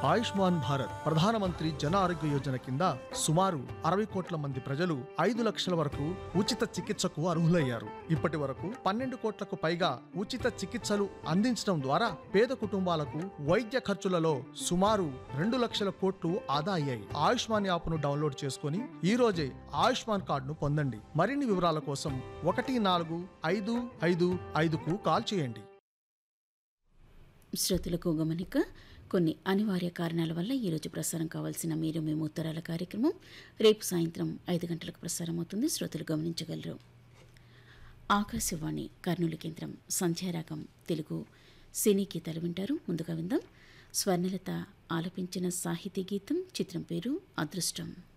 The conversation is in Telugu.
ఆయుష్మాన్ భారత్ ప్రధానమంత్రి జన ఆరోగ్య యోజన కింద సుమారు అరవై కోట్ల మంది ప్రజలు ఐదు లక్షల వరకు ఉచిత చికిత్సకు అర్హులయ్యారు ఇప్పటి వరకు పన్నెండు కోట్లకు పైగా ఉచిత చికిత్సలు అందించడం ద్వారా పేద కుటుంబాలకు వైద్య ఖర్చులలో సుమారు రెండు లక్షల కోట్లు ఆదా అయ్యాయి ఆయుష్మాన్ యాప్ను డౌన్లోడ్ చేసుకుని ఈ రోజే ఆయుష్మాన్ కార్డును పొందండి మరిన్ని వివరాల కోసం ఒకటి నాలుగు ఐదు ఐదు ఐదుకు కాల్ చేయండి శ్రోతలకు గమనిక కొన్ని అనివార్య కారణాల వల్ల ఈరోజు ప్రసారం కావాల్సిన మీరు మేము ఉత్తరాల కార్యక్రమం రేపు సాయంత్రం ఐదు గంటలకు ప్రసారం అవుతుంది శ్రోతలు గమనించగలరు ఆకాశవాణి కర్నూలు కేంద్రం సంధ్యారాగం తెలుగు సినీ గీతాలు వింటారు ముందుగా విందాం స్వర్ణలత ఆలపించిన సాహితీ గీతం చిత్రం పేరు అదృష్టం